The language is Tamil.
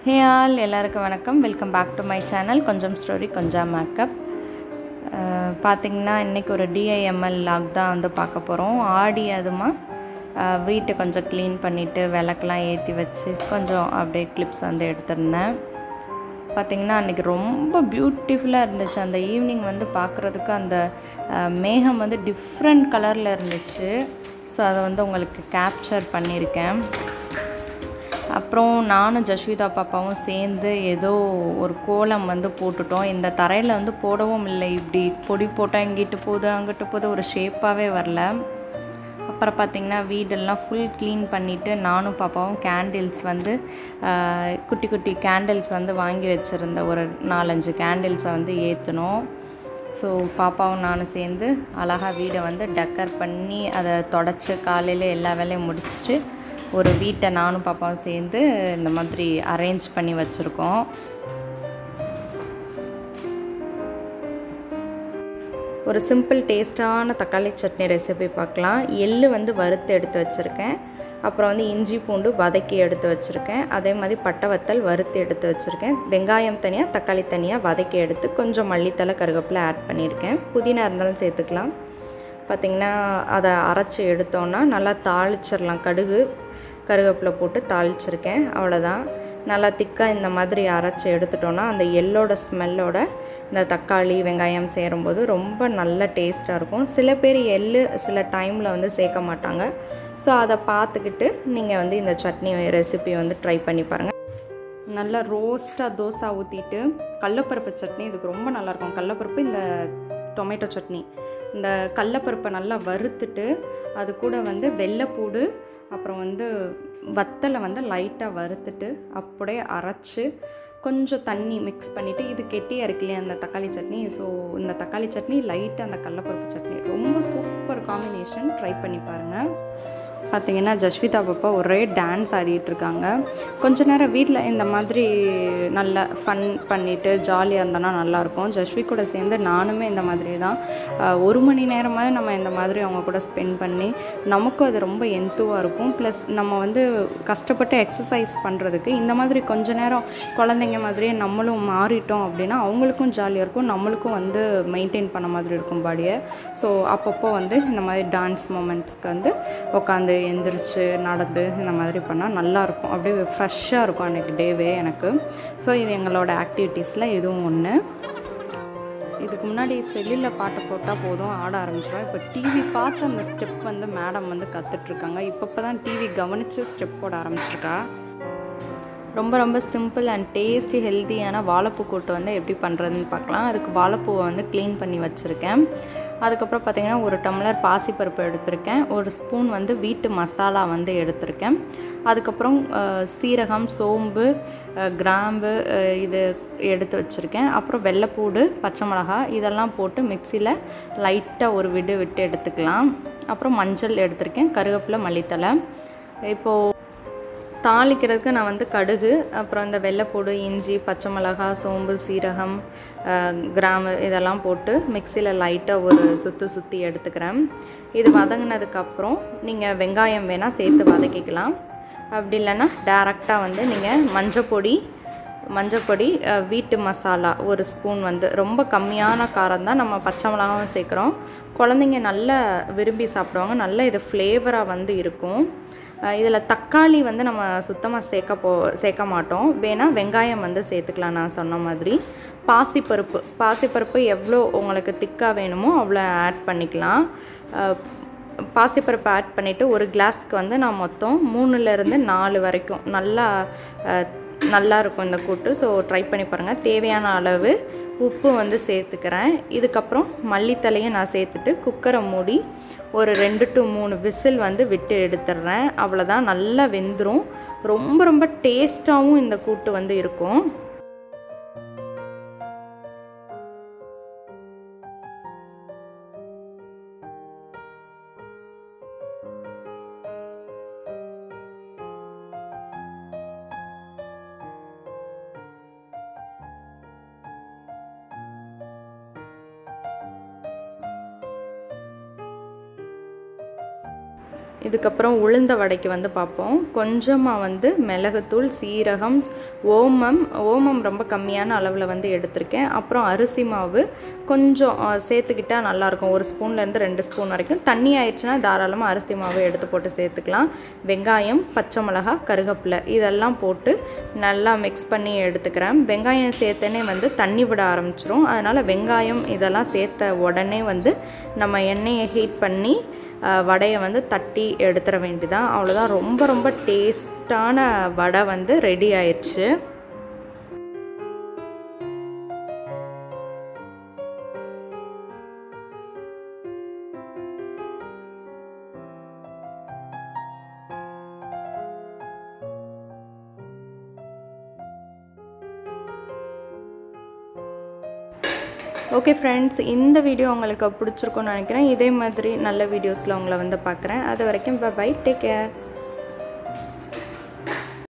ஹே ஆல் எல்லாருக்கும் வணக்கம் welcome back to my channel கொஞ்சம் ஸ்டோரி கொஞ்சம் மேக்கப் பார்த்திங்கன்னா இன்றைக்கி ஒரு டிஐஎம்எல் லாக் தான் வந்து பார்க்க போகிறோம் ஆடி அதுமா அஹ், வீட்டை கொஞ்சம் க்ளீன் பண்ணிவிட்டு விளக்கெலாம் ஏற்றி வச்சு கொஞ்சம் அப்படியே கிளிப்ஸ் வந்து எடுத்திருந்தேன் பார்த்திங்கன்னா அன்றைக்கி ரொம்ப பியூட்டிஃபுல்லாக இருந்துச்சு அந்த ஈவினிங் வந்து பார்க்குறதுக்கு அந்த அஹ், மேகம் வந்து டிஃப்ரெண்ட் கலரில் இருந்துச்சு ஸோ அதை வந்து உங்களுக்கு கேப்சர் பண்ணியிருக்கேன் அப்புறம் நானும் ஜஸ்விதா பாப்பாவும் சேர்ந்து ஏதோ ஒரு கோலம் வந்து போட்டுட்டோம் இந்த தரையில் வந்து போடவும் இல்லை இப்படி பொடி போட்டால் இங்கிட்டு போகுது அங்கிட்டு போகுது ஒரு ஷேப்பாகவே வரல அப்புறம் பார்த்திங்கன்னா வீடெல்லாம் ஃபுல் க்ளீன் பண்ணிவிட்டு நானும் பாப்பாவும் கேண்டில்ஸ் வந்து ஆஹ், குட்டி குட்டி கேண்டில்ஸ் வந்து வாங்கி வச்சுருந்த ஒரு நாலஞ்சு கேண்டில்ஸை வந்து ஏற்றினோம் ஸோ பாப்பாவும் நானும் சேர்ந்து அழகாக வீடை வந்து டெக்கர் பண்ணி அதை தொடச்சி காலையில் எல்லா வேலையும் முடிச்சுட்டு ஒரு வீட்டை நானும் பாப்பாவும் சேர்ந்து இந்த மாதிரி அரேஞ்ச் பண்ணி வச்சுருக்கோம் ஒரு சிம்பிள் டேஸ்டான தக்காளி சட்னி ரெசிபி பார்க்கலாம் எள்ளு வந்து வறுத்து எடுத்து வச்சுருக்கேன் அப்புறம் வந்து இஞ்சி பூண்டு வதக்கி எடுத்து வச்சுருக்கேன் அதே மாதிரி பட்டை வத்தல் வறுத்து எடுத்து வச்சுருக்கேன் வெங்காயம் தனியாக தக்காளி தனியாக வதக்கி எடுத்து கொஞ்சம் மல்லித்தலை கருவேப்பிலை ஆட் பண்ணியிருக்கேன் புதினா இருந்தாலும் சேர்த்துக்கலாம் பார்த்திங்கன்னா அதை அரைச்சி எடுத்தோன்னா நல்லா தாளிச்சிடலாம் கடுகு கருவேப்பிலை போட்டு தாளிச்சிருக்கேன் அவ்வளோதான் நல்லா திக்காக இந்த மாதிரி அரைச்சி எடுத்துட்டோன்னா அந்த எள்ளோட ஸ்மெல்லோட இந்த தக்காளி வெங்காயம் சேரும்போது ரொம்ப நல்ல டேஸ்ட்டாக இருக்கும் சில பேர் எள்ளு சில டைமில் வந்து சேர்க்க மாட்டாங்க ஸோ அதை பார்த்துக்கிட்டு நீங்கள் வந்து இந்த சட்னி ரெசிபி வந்து ட்ரை பண்ணி பாருங்கள் நல்லா ரோஸ்ட்டாக தோசை ஊற்றிட்டு கடலப்பருப்பு சட்னி இதுக்கு ரொம்ப நல்லாயிருக்கும் கடலப்பருப்பு இந்த டொமேட்டோ சட்னி இந்த கடலப்பருப்பை நல்லா வறுத்துட்டு அது கூட வந்து வெள்ளைப்பூடு அப்புறம் வந்து வத்தலை வந்து லைட்டாக வறுத்துட்டு அப்படியே அரைச்சி கொஞ்சம் தண்ணி மிக்ஸ் பண்ணிவிட்டு இது கெட்டியாக இருக்கு இல்லையா அந்த தக்காளி சட்னி ஸோ இந்த தக்காளி சட்னி லைட்டாக அந்த கடலப்பருப்பு சட்னி ரொம்ப சூப்பர் காம்பினேஷன் ட்ரை பண்ணி பாருங்கள் பார்த்தீங்கன்னா ஜஸ்விதா பாப்பா ஒரே டான்ஸ் ஆடிட்டு இருக்காங்க கொஞ்ச நேரம் வீட்டில் இந்த மாதிரி நல்ல ஃபன் பண்ணிவிட்டு ஜாலியாக இருந்தோன்னா நல்லாயிருக்கும் ஜஸ்வி கூட சேர்ந்து நானுமே இந்த மாதிரி தான் அஹ், ஒரு மணி நேரமாக நம்ம இந்த மாதிரி அவங்க கூட ஸ்பெண்ட் பண்ணி நமக்கும் அது ரொம்ப எந்துவாக இருக்கும் ப்ளஸ் நம்ம வந்து கஷ்டப்பட்டு எக்ஸசைஸ் பண்ணுறதுக்கு இந்த மாதிரி கொஞ்ச நேரம் குழந்தைங்க மாதிரியே நம்மளும் மாறிட்டோம் அப்படின்னா அவங்களுக்கும் ஜாலியாக இருக்கும் நம்மளுக்கும் வந்து மெயின்டைன் பண்ண மாதிரி இருக்கும் பாடியை ஸோ அப்பப்போ வந்து இந்த மாதிரி டான்ஸ் மூமெண்ட்ஸ்க்கு வந்து உட்காந்து எந்திரிச்சு நடந்து இந்த மாதிரி பண்ணால் நல்லாயிருக்கும் அப்படியே ஃப்ரெஷ்ஷாக இருக்கும் அன்றைக்கி டேவே எனக்கு ஸோ இது எங்களோட ஆக்டிவிட்டீஸில் இதுவும் ஒன்று இதுக்கு முன்னாடி செல்லில் பாட்டு போட்டால் போதும் ஆட ஆரம்பிச்சிடும் இப்போ டிவி பார்த்து அந்த ஸ்டெப் வந்து மேடம் வந்து கற்றுட்ருக்காங்க இப்பப்போ தான் டிவி கவனித்து ஸ்டெப் போட ஆரம்பிச்சிருக்கா ரொம்ப ரொம்ப சிம்பிள் அண்ட் டேஸ்டி ஹெல்த்தியான வாழைப்பூ கூட்டு வந்து எப்படி பண்ணுறதுன்னு பார்க்கலாம் அதுக்கு வாழைப்பூவை வந்து க்ளீன் பண்ணி வச்சுருக்கேன் அதுக்கப்புறம் பார்த்திங்கன்னா ஒரு டம்ளர் பாசிப்பருப்பு எடுத்திருக்கேன் ஒரு ஸ்பூன் வந்து வீட்டு மசாலா வந்து எடுத்திருக்கேன் அதுக்கப்புறம் அஹ், சீரகம் சோம்பு அஹ், கிராம்பு அஹ், இது எடுத்து வச்சுருக்கேன் அப்புறம் வெள்ளைப்பூடு பச்சை மிளகா இதெல்லாம் போட்டு மிக்சியில் லைட்டாக ஒரு விடு விட்டு எடுத்துக்கலாம் அப்புறம் மஞ்சள் எடுத்திருக்கேன் கருவேப்பிலை மல்லித்தலை இப்போது தாளிக்கிறதுக்கு நான் வந்து கடுகு அப்புறம் இந்த வெள்ளைப்பூடு இஞ்சி பச்சை மிளகா சோம்பு சீரகம் அஹ், கிராம்பு இதெல்லாம் போட்டு மிக்சியில் லைட்டாக ஒரு சுற்றி சுற்றி எடுத்துக்கிறேன் இது வதங்கினதுக்கப்புறம் நீங்கள் வெங்காயம் வேணால் சேர்த்து வதக்கிக்கலாம் அப்படி இல்லைன்னா டேரெக்டாக வந்து நீங்கள் மஞ்சப்பொடி மஞ்சப்பொடி அஹ், வீட்டு மசாலா ஒரு ஸ்பூன் வந்து ரொம்ப கம்மியான காரம் தான் நம்ம பச்சை மிளகாவும் சேர்க்குறோம் குழந்தைங்க நல்லா விரும்பி சாப்பிடுவாங்க நல்ல இது ஃப்ளேவராக வந்து இருக்கும் இதில் தக்காளி வந்து நம்ம சுத்தமாக சேர்க்க போ சேர்க்க மாட்டோம் வேணால் வெங்காயம் வந்து சேர்த்துக்கலாம் நான் சொன்ன மாதிரி பாசிப்பருப்பு பாசிப்பருப்பு எவ்வளோ உங்களுக்கு திக்காக வேணுமோ அவ்வளோ ஆட் பண்ணிக்கலாம் அஹ், பாசிப்பருப்பு ஆட் பண்ணிவிட்டு ஒரு கிளாஸ்க்கு வந்து நான் மொத்தம் மூணுலேருந்து நாலு வரைக்கும் நல்லா அஹ், நல்லா இருக்கும் இந்த கூட்டு ஸோ ட்ரை பண்ணி பாருங்கள் தேவையான அளவு உப்பு வந்து சேர்த்துக்கிறேன் இதுக்கப்புறம் மல்லித்தலையும் நான் சேர்த்துட்டு குக்கரை மூடி ஒரு ரெண்டு டு மூணு விசில் வந்து விட்டு எடுத்துடுறேன் அவ்வளோதான் நல்லா வெந்துடும் ரொம்ப ரொம்ப டேஸ்ட்டாகவும் இந்த கூட்டு வந்து இருக்கும் இதுக்கப்புறம் உளுந்த வடைக்கு வந்து பார்ப்போம் கொஞ்சமாக வந்து மிளகுத்தூள் சீரகம் ஓமம் ஓமம் ரொம்ப கம்மியான அளவில் வந்து எடுத்திருக்கேன் அப்புறம் அரிசி மாவு கொஞ்சம் அஹ், சேர்த்துக்கிட்டா நல்லாயிருக்கும் ஒரு ஸ்பூன்லேருந்து ரெண்டு ஸ்பூன் வரைக்கும் தண்ணி ஆயிடுச்சுன்னா தாராளமாக அரிசி மாவு எடுத்து போட்டு சேர்த்துக்கலாம் வெங்காயம் பச்சை மிளகா கருவேப்பிலை இதெல்லாம் போட்டு நல்லா மிக்ஸ் பண்ணி எடுத்துக்கிறேன் வெங்காயம் சேர்த்தனே வந்து தண்ணி விட ஆரம்பிச்சிரும் அதனால் வெங்காயம் இதெல்லாம் சேர்த்த உடனே வந்து நம்ம எண்ணெயை ஹீட் பண்ணி அஹ், வடையை வந்து தட்டி எடுத்துட வேண்டியதான் அவ்வளோதான் ரொம்ப ரொம்ப டேஸ்டான வடை வந்து ரெடி ஆயிடுச்சு ஓகே ஃப்ரெண்ட்ஸ் இந்த வீடியோ உங்களுக்கு பிடிச்சிருக்கும்னு நினைக்கிறேன் இதே மாதிரி நல்ல வீடியோஸில் உங்களை வந்து பார்க்குறேன் அது வரைக்கும் பை டேக் கேர்